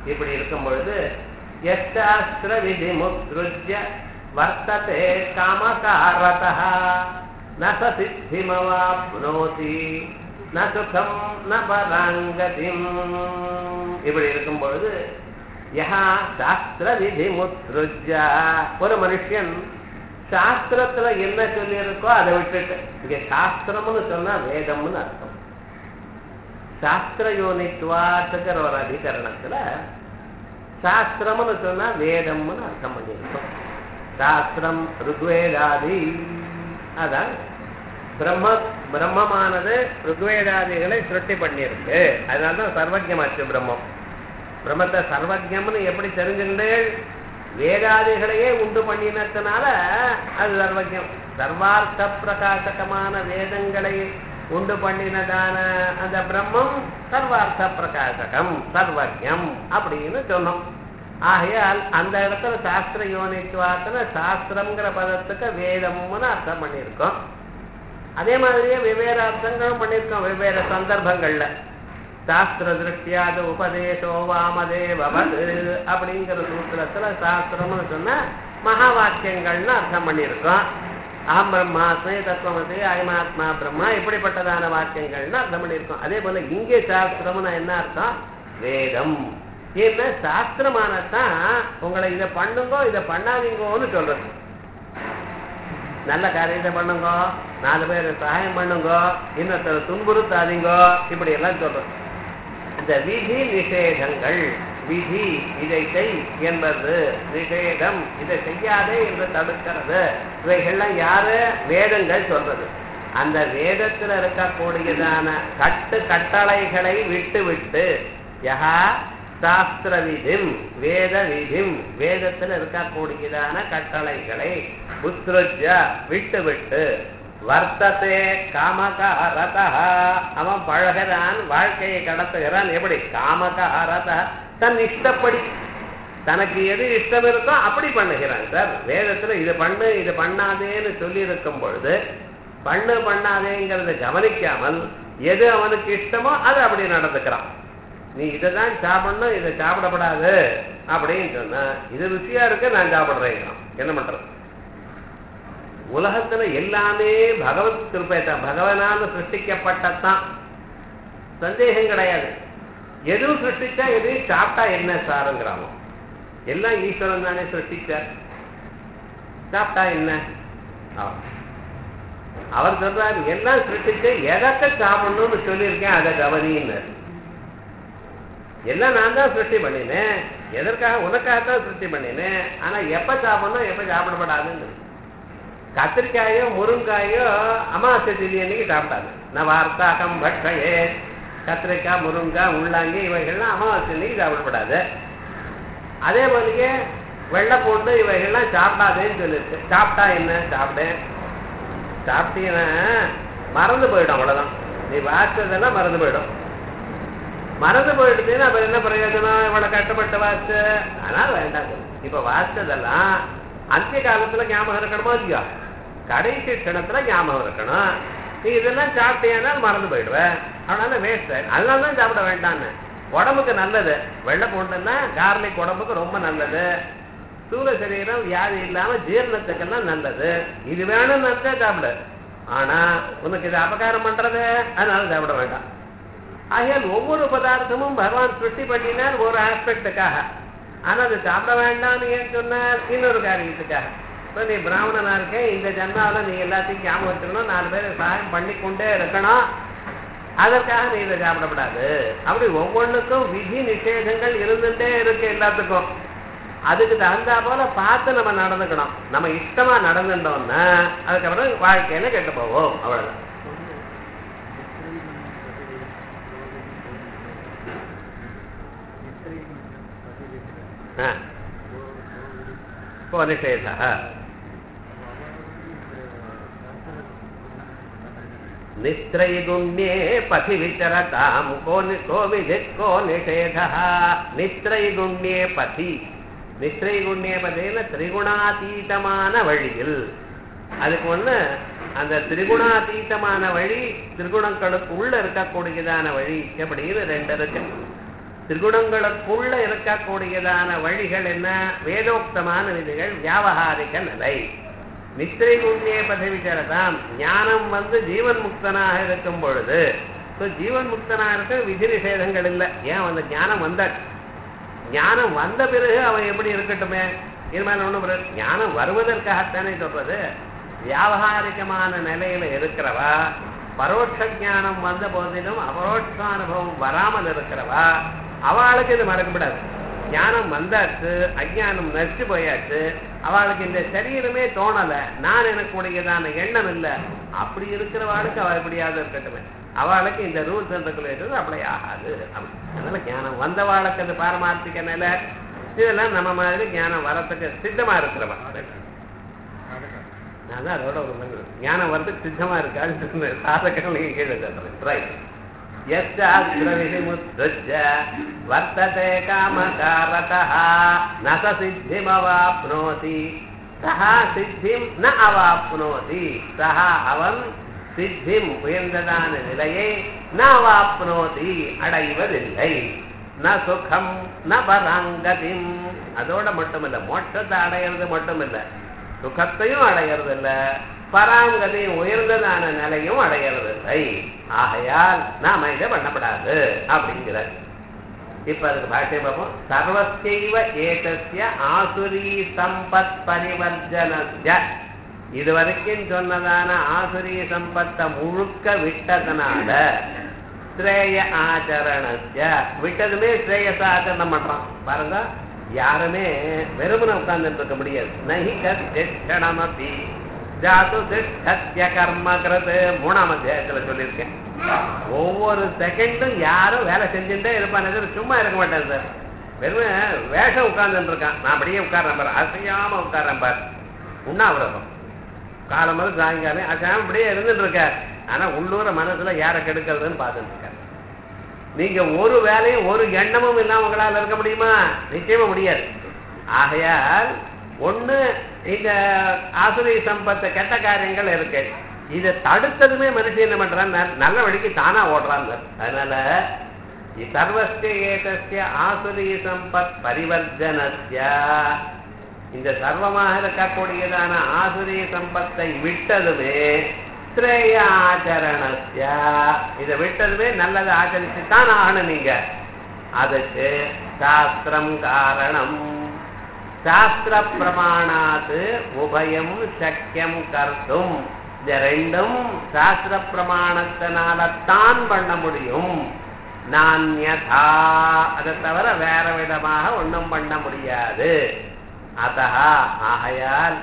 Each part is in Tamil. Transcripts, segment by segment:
இப்படி இருக்கும் பொழுது எஸ்டாஸ்திர விதி முத்ருஜ்ய வர்த்ததே காமகாரதா ந ச சித்திமவாப்னோதி ந சுகம் ந பராங்கதிம் இப்படி இருக்கும் பொழுது யஹா சாஸ்திர விதி முத்ருஜ்யா ஒரு மனுஷன் சாஸ்திரத்துல என்ன சொல்லியிருக்கோ அதை விட்டுட்டு இங்க சாஸ்திரம்னு சொன்னா வேதம்னு அர்த்தம் சாஸ்திர யோனித்வாத்துக்கிற ஒரு அதிகரணத்துல சாஸ்திரம்னு சொன்னா வேதம்னு அர்த்தம் பண்ணியிருக்கோம் சாஸ்திரம் ருக்வேதாதி அதான் பிரம்ம பிரம்மமானது ருக்வேதாதிகளை சிருஷ்டி பண்ணியிருக்கு அதனால்தான் சர்வஜமாச்சு பிரம்மம் பிரம்மத்தை சர்வஜம்னு எப்படி தெரிஞ்சுக்கிட்டு வேதாதிகளையே உண்டு பண்ணினதுனால அது சர்வஜம் சர்வார்த்த பிரகாசகமான வேதங்களை உண்டு பண்ணினதான அந்த பிரம்மம் சர்வார்த்த பிரகாசகம் சர்வஜம் அப்படின்னு சொன்னோம் ஆகையால் அந்த இடத்துல சாஸ்திர யோனித்துவாத்துல சாஸ்திரம்ங்கிற பதத்துக்கு வேதம்னு அர்த்தம் பண்ணியிருக்கோம் அதே மாதிரியே வெவ்வேறு அர்த்தங்களும் பண்ணியிருக்கோம் வெவ்வேறு சந்தர்ப்பங்கள்ல சாஸ்திர திருஷ்டியாது உபதேசோ வாமதேவது அப்படிங்கிற சூத்திரத்துல சாஸ்திரம்னு சொன்னா மகா வாக்கியங்கள்னு அர்த்தம் பண்ணியிருக்கோம் அகம் பிரம்மாஸ்மே தத்துவமசி அயமாத்மா பிரம்மா இப்படிப்பட்டதான வாக்கியங்கள்னு அர்த்தம் பண்ணியிருக்கோம் அதே போல இங்கே சாஸ்திரம்னு என்ன அர்த்தம் வேதம் என்ன சாஸ்திரமானதான் உங்களை இதை பண்ணுங்கோ இதை பண்ணாதீங்கோன்னு சொல்றது நல்ல காரியத்தை பண்ணுங்க நாலு பேர் சகாயம் பண்ணுங்க இன்னொருத்தர் துன்புறுத்தாதீங்கோ இப்படி எல்லாம் சொல்றது இந்த விதி நிஷேதங்கள் விதி இதை செய் என்பது நிஷேதம் இதை செய்யாதே என்று தடுக்கிறது இவைகள்லாம் யாரு வேதங்கள் சொல்றது அந்த வேதத்துல இருக்கக்கூடியதான கட்டு கட்டளைகளை விட்டு விட்டு யஹா சாஸ்திர விதிம் வேத விதிம் வேதத்துல இருக்கக்கூடியதான கட்டளைகளை உத்ருஜ விட்டு விட்டு வர்த்தத்தே காமகாரதா அவன் பழகிறான் வாழ்க்கையை கடத்துகிறான் எப்படி காமகாரதா தன் இஷ்டப்படி தனக்கு எது இஷ்டம் இருக்கோ அப்படி பண்ணுகிறான் சார் வேதத்துல இது பண்ணு இது பண்ணாதேன்னு சொல்லி இருக்கும் பொழுது பண்ணு பண்ணாதேங்கிறத கவனிக்காமல் எது அவனுக்கு இஷ்டமோ அது அப்படி நடந்துக்கிறான் நீ இதை தான் சாப்பிடணும் இதை சாப்பிடப்படாது அப்படின்னு சொன்னா இது ருசியா இருக்கு நான் சாப்பிடுறேன் என்ன பண்றது உலகத்துல எல்லாமே பகவத் கிருப்பை தான் பகவனால சிருஷ்டிக்கப்பட்டதான் சந்தேகம் கிடையாது எதுவும் சிருஷ்டிச்சா எதையும் சாப்பிட்டா என்ன சாருங்கிறாமோ எல்லாம் ஈஸ்வரன் தானே சிருஷ்டிச்சார் சாப்பிட்டா என்ன ஆம். அவர் சொல்றாரு எல்லாம் சிருஷ்டிச்சு எதக்க சாப்பிடணும்னு சொல்லியிருக்கேன் அதை கவனின்னு எல்லாம் நான் தான் சிருஷ்டி பண்ணினேன் எதற்காக உனக்காகத்தான் சிருஷ்டி பண்ணினேன் ஆனா எப்ப சாப்பிடணும் எப்ப சாப்பிடப்படாதுன்னு கத்திரிக்காயோ முருங்காயோ அமாவாசை திதி அன்னைக்கு சாப்பிட்டாங்க நான் வார்த்தாக்கம் பட்டையே கத்திரிக்காய் முருங்காய் உள்ளாங்கி இவைகள்லாம் அமாவாசை அன்னைக்கு சாப்பிடப்படாது அதே போலயே வெள்ளை பூண்டு இவைகள்லாம் சாப்பிடாதேன்னு சொல்லிருக்கு சாப்பிட்டா என்ன சாப்பிட்டேன் சாப்பிட்டீங்கன்னா மறந்து போயிடும் அவ்வளவுதான் நீ வாசிச்சதெல்லாம் மறந்து போயிடும் மறந்து போயிடுச்சுன்னா அப்புறம் என்ன பிரயோஜனம் இவ்வளவு கஷ்டப்பட்டு வாசிச்சு அதனால வேண்டாம் இப்ப வாசிச்சதெல்லாம் அந்த காலத்துல ஞாபகம் இருக்கணுமா இல்லையா கடைசி க்ஷணத்துல ஞாபகம் இருக்கணும் நீ இதெல்லாம் சாப்பிட்டீங்கன்னா மறந்து போயிடுவேன் அதனால வேஸ்ட் அதனால தான் சாப்பிட வேண்டாம்னு உடம்புக்கு நல்லது வெள்ளை பூண்டுன்னா கார்லிக் உடம்புக்கு ரொம்ப நல்லது சூழ சரீரம் வியாதி இல்லாம ஜீரணத்துக்கெல்லாம் நல்லது இது வேணும்னு நினைச்சா சாப்பிடு ஆனா உனக்கு இது அபகாரம் பண்றது அதனால சாப்பிட வேண்டாம் ஆகையால் ஒவ்வொரு பதார்த்தமும் பகவான் சிருஷ்டி பண்ணினார் ஒரு ஆஸ்பெக்டுக்காக ஆனா அது சாப்பிட வேண்டாம்னு ஏன் சொன்னார் இன்னொரு காரியத்துக்காக இப்போ நீ பிராமணனா இருக்க இந்த ஜன்மாவில் நீ எல்லாத்தையும் ஞாபகம் வச்சுக்கணும் நாலு பேர் சகாயம் பண்ணி கொண்டே இருக்கணும் அதற்காக நீ இதை சாப்பிடக்கூடாது அப்படி ஒவ்வொன்றுக்கும் விதி நிஷேதங்கள் இருந்துட்டே இருக்கு எல்லாத்துக்கும் அதுக்கு தகுந்தா போல பார்த்து நம்ம நடந்துக்கணும் நம்ம இஷ்டமா நடந்துட்டோம்னா அதுக்கப்புறம் வாழ்க்கையில கெட்டு போவோம் அவ்வளவுதான் ஆ. को निषेधः निस्त्रैगुण्ये पथि विचरतां को नि को विधित् को निषेधः निस्त्रैगुण्ये पथि நிஸ்திரைகுண்ணிய பதில திரிகுணாதீதமான வழியில் அதுக்கு ஒண்ணு அந்த திரிகுணாதீதமான வழி திரிகுணங்களுக்கு உள்ள இருக்கக்கூடியதான வழி எப்படின்னு ரெண்டு இருக்கு திரிகுணங்களுக்குள்ள இருக்கக்கூடியதான வழிகள் என்ன வேதோக்தமான விதிகள் வியாபகாரிக நிலை நித்திரை குண்ணிய பதவிச்சரதாம் ஞானம் வந்து ஜீவன் முக்தனாக இருக்கும் பொழுது ஸோ ஜீவன் முக்தனாக இருக்க விதி நிஷேதங்கள் இல்லை ஏன் அந்த ஞானம் வந்தாச்சு ஞானம் வந்த பிறகு அவன் எப்படி இருக்கட்டுமே இனிமேல் ஒன்றும் ஞானம் வருவதற்காகத்தானே சொல்றது வியாபகாரிகமான நிலையில இருக்கிறவா பரோட்ச ஞானம் வந்த போதிலும் அபரோட்ச அனுபவம் வராமல் இருக்கிறவா அவளுக்கு இது மறக்கப்படாது ஞானம் வந்தாச்சு அஜ்ஞானம் நச்சு போயாச்சு அவளுக்கு இந்த சரீரமே தோணலை நான் எனக்கு உடையதான எண்ணம் இல்லை அப்படி இருக்கிறவாளுக்கு அவள் எப்படியாவது இருக்கட்டுமே அவளுக்கு இந்த ரூல்ஸ் அண்ட் ரெகுலேட்டர்ஸ் அப்ளை ஆகாது அப்படி அதனால ஞானம் வந்தவாளுக்கு அது பாரமார்த்திக நிலை இதெல்லாம் நம்ம மாதிரி ஞானம் வரத்துக்கு சித்தமா இருக்கிறவா நான் தான் அதோட ஒரு மனித ஞானம் வரதுக்கு சித்தமா இருக்காது சாதகம் நீங்க கீழே சொல்றேன் ரைட் यश्चाग्रविधिमुत्सृज्य वर्तते कामकारतः न स सिद्धिमवाप्नोति सः सिद्धिं न अवाप्नोति सः அவன் சித்திம் உயர்ந்ததான நிலையை ந அவாப்னோதி அடைவதில்லை ந சுகம் ந பராங்கதிம் அதோட மட்டுமில்ல மோட்சத்தை அடையிறது மட்டுமில்ல சுகத்தையும் அடையிறது இல்ல பராங்கதையும் உயர்ந்ததான நிலையும் அடையிறது இல்லை ஆகையால் நாம இதை பண்ணப்படாது அப்படிங்கிற இப்ப அதுக்கு பாஷ்யம் பார்ப்போம் சர்வசைவ ஏதஸ்ய ஆசுரி சம்பத் பரிவர்ஜனஸ்ய இது வரைக்கும் சொன்னதான ஆசுரி சம்பத்தை முழுக்க விட்டதனால ஸ்ரேய ஆச்சரணஸ்ய விட்டதுமே ஸ்ரேயச ஆச்சரணம் பண்றான் பாருங்க யாருமே வெறுமனை உட்கார்ந்துட்டு இருக்க முடியாது நகி கட்சணமபி ஜாது சத்திய கர்மக்கிறது மூணாம் அத்தியாயத்துல சொல்லியிருக்கேன் ஒவ்வொரு செகண்டும் யாரும் வேலை செஞ்சுட்டே இருப்பாங்க சும்மா இருக்க மாட்டேன் சார் வெறும் வேஷம் உட்கார்ந்துட்டு இருக்கான் நான் அப்படியே உட்கார்றேன் பாரு அசையாம உட்கார்றேன் பாரு உண்ணாவிரதம் காலம் முதல் சாயங்காலம் அசையாம அப்படியே இருந்துட்டு இருக்கார் ஆனா உள்ளூர மனசுல யாரை கெடுக்கிறதுன்னு பார்த்துட்டு இருக்காரு நீங்க ஒரு வேலையும் ஒரு எண்ணமும் இல்லாம உங்களால இருக்க முடியுமா நிச்சயமா முடியாது ஆகையால் ஒண்ணு இந்த ஆசுரி சம்பத்த கெட்ட காரியங்கள் இருக்கு இதை தடுத்ததுமே மனுஷன் என்ன பண்றான் நல்ல வழிக்கு தானா ஓடுறான் அதனால சர்வஸ்ய ஏதஸ்ய ஆசுரி சம்பத் பரிவர்ஜனஸ்ய இந்த சர்வமாக இருக்கக்கூடியதான ஆசுரி சம்பத்தை விட்டதுமே ஸ்ரேய ஆச்சரணஸ்ய இதை விட்டதுமே நல்லதை ஆச்சரிச்சுத்தான் ஆகணும் நீங்க அதுக்கு சாஸ்திரம் காரணம் சாஸ்திர பிரமாணாத்து உபயம் சக்கியம் கர்த்தும் இந்த ரெண்டும் சாஸ்திர பிரமாணத்தினால்தான் பண்ண முடியும் நான்யதா அதை தவிர வேற விதமாக ஒன்றும் பண்ண முடியாது அத்தா ஆகையால்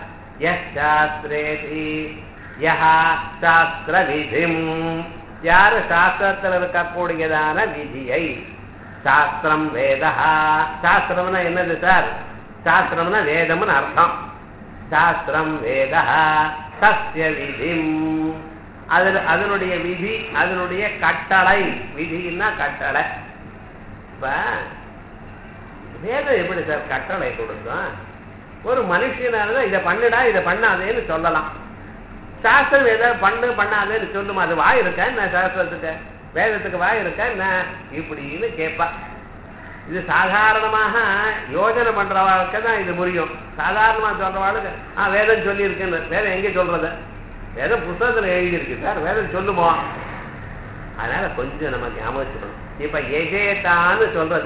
சாஸ்திரேதி யஹா சாஸ்திர விதிம் யாரு சாஸ்திரத்தில் இருக்கக்கூடியதான விதியை சாஸ்திரம் வேதா சாஸ்திரம்னா என்னது சார் சாஸ்திரம்னா வேதம்னு அர்த்தம் சாஸ்திரம் வேத சஸ்ய விதிம் அதில் அதனுடைய விதி அதனுடைய கட்டளை விதின்னா கட்டளை இப்ப வேதம் எப்படி சார் கட்டளை கொடுக்கும் ஒரு மனுஷனால இதை பண்ணுடா இதை பண்ணாதேன்னு சொல்லலாம் சாஸ்திரம் ஏதாவது பண்ணு பண்ணாதேன்னு சொல்லுமா அது வாய் இருக்கா என்ன சாஸ்திரத்துக்கு வேதத்துக்கு வாய் இருக்கா என்ன இப்படின்னு கேட்பா இது சாதாரணமாக யோஜனை பண்றவாளுக்கு தான் இது புரியும் சாதாரணமா சொல்றவாளுக்கு ஆ வேதம் சொல்லி இருக்குன்னு வேதம் எங்கே சொல்றது வேதம் புத்தகத்துல எழுதியிருக்கு சார் வேதம் சொல்லுமோ அதனால கொஞ்சம் நம்ம ஞாபகம் வச்சுக்கணும் இப்ப எஜேதான்னு சொல்றது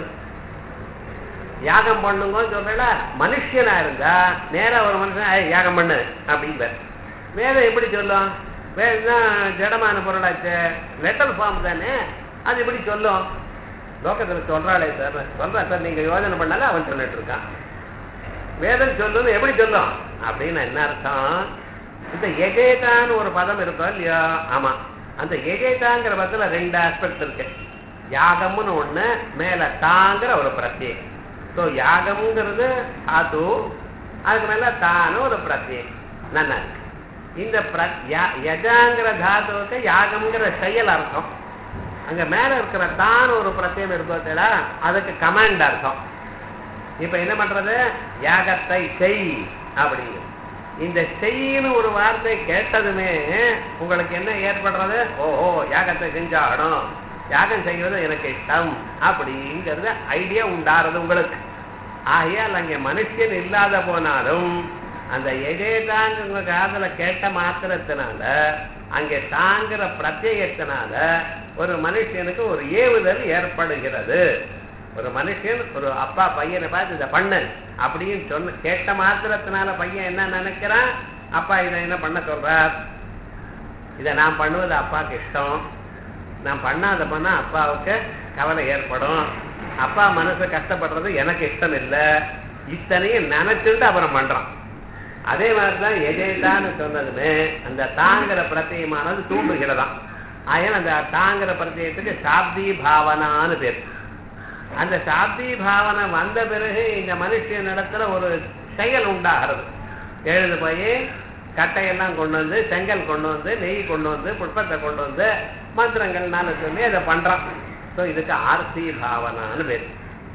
யாகம் பண்ணுங்கன்னு சொல்றல மனுஷனா இருந்தா நேரா ஒரு மனுஷன் "ஏய், யாகம் பண்ணு அப்படிங்கிற வேதம் எப்படி சொல்லும் வேதம் ஜடமான பொருளாச்சு லெட்டர் ஃபார்ம் தானே அது எப்படி சொல்லும் லோகத்துல சொல்றாளே சார் சொல்றேன் சார் நீங்க யோஜனை பண்ணால அவன் சொல்லிட்டு இருக்கான் வேதம் சொல்லுன்னு எப்படி சொல்லும் அப்படின்னு என்ன அர்த்தம் இந்த எகேதான்னு ஒரு பதம் இருக்கோ இல்லையா ஆமா அந்த எகேதாங்கிற பதத்துல ரெண்டு ஆஸ்பெக்ட் இருக்கு யாகம்னு ஒண்ணு மேல தாங்கிற ஒரு பிரத்யேகம் ஸோ யாகம்ங்கிறது அது அதுக்கு மேல தான்னு ஒரு பிரத்யேகம் நல்லா இருக்கு இந்த பிர- ய- யஜாங்கிற தாத்துவுக்கு யாகம்ங்கிற செயல் அர்த்தம் அங்க மேல இருக்கிற தான் ஒரு பிரத்யம் இருக்கோத்தா அதுக்கு கமாண்ட் அர்த்தம் இப்ப என்ன பண்றது யாகத்தை செய் அப்படிங்கிறது இந்த செய்ன்னு ஒரு வார்த்தை கேட்டதுமே உங்களுக்கு என்ன ஏற்படுறது ஓஹோ யாகத்தை செஞ்சாகணும் யாகம் செய்வது எனக்கு இஷ்டம் அப்படிங்கிறது ஐடியா உண்டாறது உங்களுக்கு ஆகையால் அங்கே மனுஷன் இல்லாத போனாலும் அந்த எதே தாங்க உங்க காதல கேட்ட மாத்திரத்தினால அங்கே தாங்கிற பிரத்யேகத்தினால ஒரு மனுஷனுக்கு ஒரு ஏவுதல் ஏற்படுகிறது ஒரு மனுஷன் ஒரு அப்பா பையனை பார்த்து இதை பண்ணு அப்படின்னு சொன்ன கேட்ட மாத்திரத்தினால பையன் என்ன நினைக்கிறான் அப்பா இதை என்ன பண்ண சொல்றார் இதை நான் பண்ணுவது அப்பாவுக்கு இஷ்டம் நான் பண்ணாத பண்ணா அப்பாவுக்கு கவலை ஏற்படும் அப்பா மனசு கஷ்டப்படுறது எனக்கு இஷ்டம் இல்லை இத்தனையும் நினைச்சுட்டு அப்புறம் பண்றான் அதே மாதிரிதான் எஜேதான்னு சொன்னதுமே அந்த தாங்கிற பிரத்தியமானது தூண்டுகிறதாம் ஆகையால் அந்த தாங்கிற பிரத்தியத்துக்கு சாப்தி பாவனான்னு பேர் அந்த சாப்தி பாவனை வந்த பிறகு இந்த மனுஷன் இடத்துல ஒரு செயல் உண்டாகிறது எழுது போய் கட்டையெல்லாம் கொண்டு வந்து செங்கல் கொண்டு வந்து நெய் கொண்டு வந்து புஷ்பத்தை கொண்டு வந்து மந்திரங்கள்னால சொல்லி அதை பண்றான் ஸோ இதுக்கு ஆர்த்தி பாவனான்னு பேர்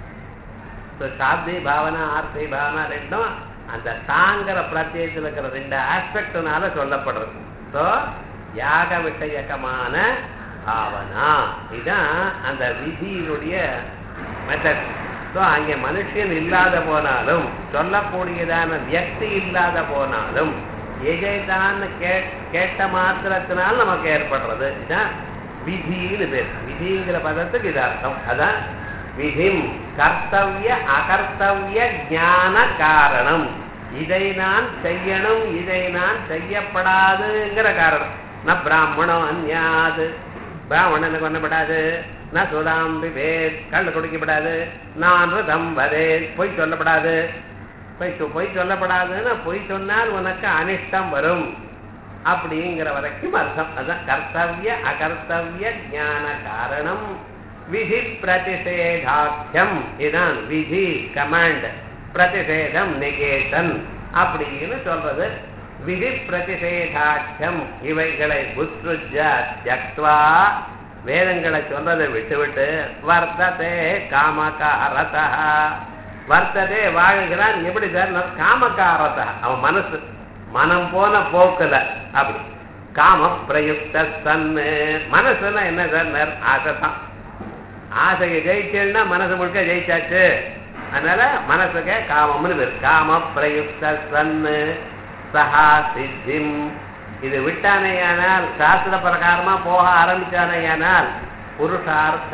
ஸோ சாப்தி பாவனா ஆர்த்தி பாவனா ரெண்டும் அந்த தாங்கிற பிரத்யேகத்தில் இருக்கிற ரெண்டு ஆஸ்பெக்ட்னால சொல்லப்படுறது ஸோ யாக விஷயகமான பாவனா இதுதான் அந்த விதியினுடைய மெத்தட் ஸோ அங்கே மனுஷன் இல்லாத போனாலும் சொல்லக்கூடியதான வியக்தி இல்லாத போனாலும் எதைதான் கே கேட்ட மாத்திரத்தினால் நமக்கு ஏற்படுறது இதுதான் விதின்னு பேர் விதிங்கிற பதத்துக்கு இது அர்த்தம் அதான் விதிம் கர்த்தவிய அகர்த்தவிய ஞான காரணம் இதை நான் செய்யணும் இதை நான் செய்யப்படாதுங்கிற காரணம் ந பிராமணம் அந்யாது பிராமணனுக்கு பண்ணப்படாது ந சுதாம் விவேத் கண்ணு குடிக்கப்படாது நான் தம்பதே பொய் சொல்லப்படாது பொய் சொ- பொய் சொல்லப்படாதுன்னா பொய் சொன்னால் உனக்கு அனிஷ்டம் வரும் அப்படிங்கிற வரைக்கும் அர்த்தம் அதான் கர்த்தவிய அகர்த்தவிய ஞான காரணம் விதி பிரதிஷேதாக்கியம் இதான் விதி கமாண்ட் பிரதிஷேதம் நெகேஷன் அப்படின்னு சொல்றது விதி பிரதிஷேதாக்கியம் இவைகளை புத்ருஜ தியக்த்வா வேதங்களை சொல்றதை விட்டுவிட்டு வர்த்ததே காமகாரதா வர்த்ததே வாழ்கிறான் எப்படி சார் காமகாரதா அவன் மனசு மனம் போன போக்குல அப்படி காம பிரயுக்த சன்னு மனசுனா என்ன சார் ஆசை தான் ஆசையை ஜெயிச்சேன்னா மனசு முழுக்க ஜெயிச்சாச்சு அதனால மனசுக்கு காமம்னு பேர் காம பிரயுக்த சன்னு சஹா சித்திம் இது விட்டானேயானால் சாஸ்திர பிரகாரமா போக ஆரம்பிச்சானேயானால் புருஷார்த்த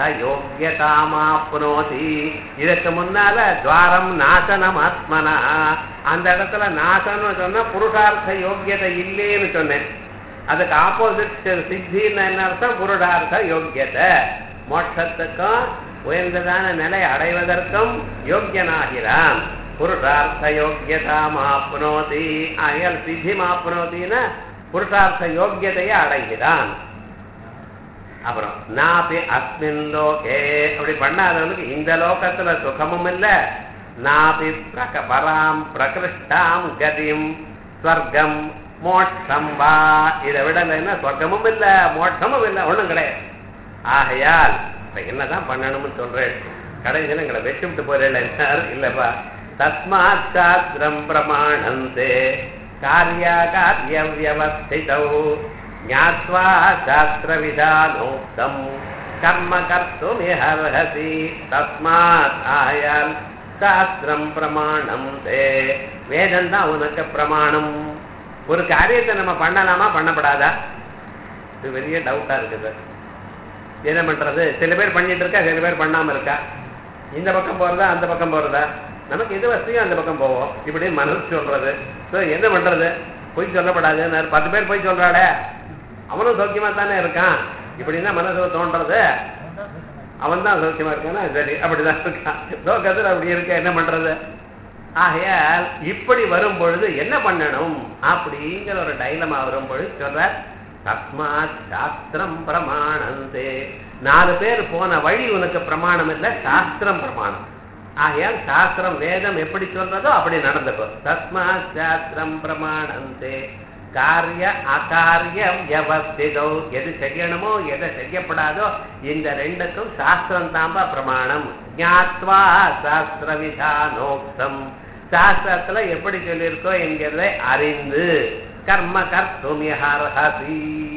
யோக்கியதாமாப்னோதி இதற்கு முன்னால துவாரம் நாசனம் ஆத்மனா அந்த இடத்துல நாசம்னு சொன்னா புருஷார்த்த யோக்கியதை இல்லைன்னு சொன்னேன் அதுக்கு ஆப்போசிட் சித்தின்னு என்ன அர்த்தம் புருஷார்த்த யோக்கியத்தை மோட்சத்துக்கும் உயர்ந்ததான நிலை அடைவதற்கும் யோக்கியனாகிறான் புருஷார்த்த யோக்கியதாமாப்னோதி ஆகையால் சித்தி மாப்னோத்தின்னா புருஷார்த்த யோக்கியதையை அடைகிறான் அப்புறம் நாபி அஸ்மின் லோகே அப்படி பண்ணாதவனுக்கு இந்த லோகத்துல சுகமும் இல்ல நாபி பிரக பராம் பிரகிருஷ்டாம் கதிம் ஸ்வர்க்கம் மோட்சம் வா இதை விட என்ன சொர்க்கமும் இல்ல மோட்சமும் இல்ல ஒண்ணும் கிடையாது ஆகையால் இப்ப என்னதான் பண்ணணும்னு சொல்றேன் கடைசியில் எங்களை வெச்சுட்டு போறேன் இல்லப்பா தஸ்மாத் சாஸ்திரம் பிரமாணந்தே காரியா காரிய வியவஸ்திதௌ ஞாத்வா சாஸ்திரவிதானோக்தம் கர்ம கர்த்துமிஹர்ஹசி தஸ்மாத் ஆயால் சாஸ்திரம் பிரமாணம் தே வேதம் தான் உனக்கு பிரமாணம் ஒரு காரியத்தை நம்ம பண்ணலாமா பண்ணப்படாதா இது பெரிய டவுட்டா இருக்குது என்ன பண்றது சில பேர் பண்ணிட்டு இருக்கா சில பேர் பண்ணாம இருக்கா இந்த பக்கம் போறதா அந்த பக்கம் போறதா நமக்கு எது வசதியோ அந்த பக்கம் போவோம் இப்படி மனசு சொல்றது ஸோ என்ன பண்றது பொய் சொல்லப்படாது பத்து பேர் பொய் சொல்றாடே அவனும் சௌக்கியமா தானே இருக்கான் இப்படின்னா மனசுல தோன்றது அவன் தான் சௌக்கியமா இருக்கானா சரி அப்படிதான் இருக்கான் லோகத்தில் அப்படி இருக்க என்ன பண்றது ஆகையால் இப்படி வரும் பொழுது என்ன பண்ணணும் அப்படிங்கிற ஒரு டைலமா வரும் பொழுது சொல்ற தஸ்மாத் சாஸ்திரம் பிரமாணந்தே நாலு பேர் போன வழி உனக்கு பிரமாணம் இல்லை சாஸ்திரம் பிரமாணம் ஆகையால் சாஸ்திரம் வேதம் எப்படி சொல்றதோ அப்படி நடந்துக்கோ தஸ்மாத் சாஸ்திரம் பிரமாணந்தே காரிய அகாரிய வியவஸ்திதோ எது செய்யணுமோ எதை செய்யப்படாதோ இந்த ரெண்டுக்கும் சாஸ்திரம் தாம்பா பிரமாணம் ஞாத்வா சாஸ்திர விதானோக்தம் சாஸ்திரத்துல எப்படி சொல்லியிருக்கோ என்கிறதை அறிந்து கர்ம கர்த்துமியஹர்ஹசி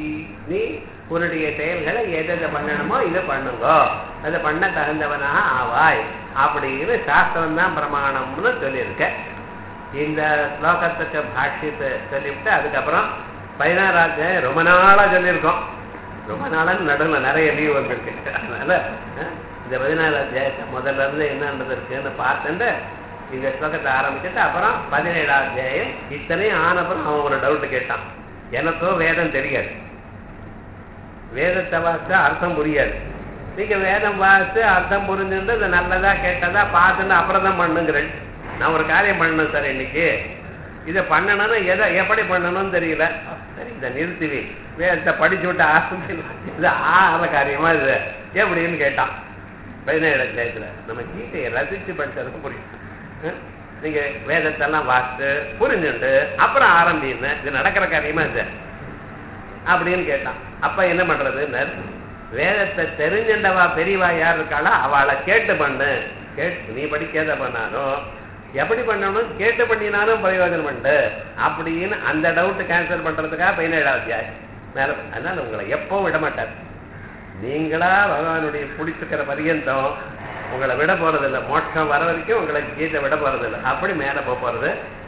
நீ உன்னுடைய செயல்களை எதை எதை பண்ணணுமோ இதை பண்ணுங்க அதை பண்ண தகுந்தவனாக ஆவாய் அப்படின்னு சாஸ்திரம் தான் பிரமாணம்னு சொல்லியிருக்க இந்த ஸ்லோகத்துக்கு பாஷ்யத்தை சொல்லிவிட்டு அதுக்கப்புறம் பதினாறாவது ரொம்ப நாளா சொல்லியிருக்கோம் ரொம்ப நாளாக நடுவில் நிறைய லீவ் வந்திருக்கு அதனால அஹ், இந்த பதினாறு அத்தியாயத்தை முதல்ல இருந்து என்னன்றது இருக்குன்னு பார்த்துட்டு இந்த ஸ்லோகத்தை ஆரம்பிச்சுட்டு அப்புறம் பதினேழாம் அத்தியாயம் இத்தனையும் ஆனப்புறம் அவன் ஒரு டவுட் கேட்டான் எனக்கோ வேதம் தெரியாது வேதத்தை வாசித்து அர்த்தம் புரியாது நீங்க வேதம் வாசித்து அர்த்தம் புரிஞ்சுட்டு இது நல்லதா கேட்டதா பார்த்துட்டு அப்புறம் தான் பண்ணுங்கிறேன் நான் ஒரு காரியம் பண்ணணும் சார் இன்னைக்கு இதை பண்ணணும்னா எதை எப்படி பண்ணணும்னு தெரியல சரி இதை நிறுத்திவி வேதத்தை படிச்சு விட்டு ஆரம்பி இது ஆகிற காரியமா இது எப்படின்னு கேட்டான் பதினேழு அத்தியாயத்துல நம்ம கீதையை ரசிச்சு படிச்சதுக்கு புரியும் அஹ்? நீங்க வேதத்தெல்லாம் வாசித்து புரிஞ்சுண்டு அப்புறம் ஆரம்பின்னு இது நடக்கிற காரியமா இது அப்படின்னு கேட்டான் அப்ப என்ன பண்றதுன்னு வேதத்தை தெரிஞ்சின்றவா பெரியவா யார் இருக்காளோ அவளை கேட்டு பண்ணு கேட்டு நீ படிக்காத பண்ணாலும் எப்படி பண்ணணும் கேட்டு பண்ணினாலும் பிரயோஜனம் பண்ணு அப்படின்னு அந்த டவுட் கேன்சல் பண்றதுக்காக பதினேழாவது அத்தியாயம் மேல அதனால உங்களை எப்பவும் விட மாட்டார் நீங்களா பகவானுடைய பிடிச்சிக்கிற பரியந்தம் உங்களை விட போறதில்லை மோட்சம் வர வரைக்கும் உங்களை கீதை விட போறதில்லை அப்படி மேல போக போறது